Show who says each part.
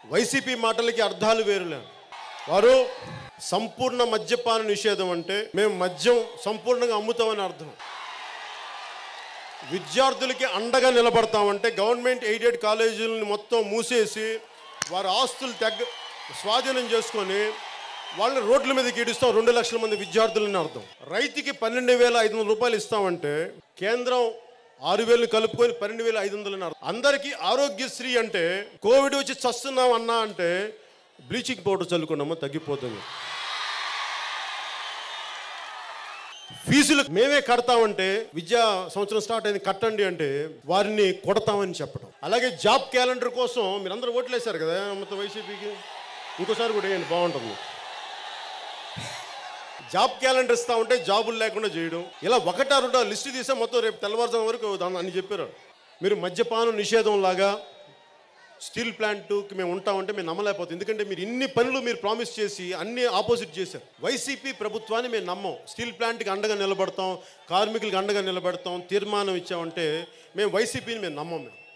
Speaker 1: YCP మాటలకి అర్థాలు వేరులే వారు సంపూర్ణ మద్యపాన నిషేధం అంటే మేము మద్యం సంపూర్ణంగా అమ్ముతామని అర్థం విద్యార్థులకి అండగా నిలబడతామంటే గవర్నమెంట్ ఎయిడెడ్ కాలేజీలను మొత్తం మూసేసి వారి ఆస్తులు తగ్గ స్వాధీనం చేసుకొని వాళ్ళని రోడ్ల మీదకి ఈడుస్తాం రెండు లక్షల మంది విద్యార్థులని అర్థం రైతుకి పన్నెండు వేల ఐదు వందల రూపాయలు ఇస్తామంటే కేంద్రం ఆరు వేలు కలుపుకొని పన్నెండు వేల ఐదు వందలని అర్థం అందరికీ ఆరోగ్యశ్రీ అంటే కోవిడ్ వచ్చి చస్తున్నాం అన్నా అంటే బ్లీచింగ్ పౌడర్ చల్లుకున్నామో తగ్గిపోతుంది ఫీజులు మేమే కడతామంటే విద్యా సంవత్సరం స్టార్ట్ అయింది కట్టండి అంటే వారిని కొడతామని చెప్పడం అలాగే జాబ్ క్యాలెండర్ కోసం మీరందరూ ఓట్లేశారు కదా మొత్తం వైసీపీకి ఇంకోసారి కూడా వేయండి బాగుంటుంది జాబ్ క్యాలెండర్ ఇస్తా ఉంటే జాబులు లేకుండా చేయడం ఇలా ఒకటా రెండో లిస్టు తీసే మొత్తం రేపు తెల్లవారుజాము వరకు దాన్ని అని చెప్పారు మీరు మద్యపానం నిషేధం లాగా స్టీల్ ప్లాంట్కి మేము ఉంటామంటే మేము నమ్మలేకపోతాం ఎందుకంటే మీరు ఇన్ని పనులు మీరు ప్రామిస్ చేసి అన్ని ఆపోజిట్ చేశారు వైసీపీ ప్రభుత్వాన్ని మేము నమ్మం స్టీల్ ప్లాంట్కి అండగా నిలబడతాం కార్మికులకు అండగా నిలబడతాం తీర్మానం ఇచ్చామంటే మేము వైసీపీని మేము నమ్మం మేము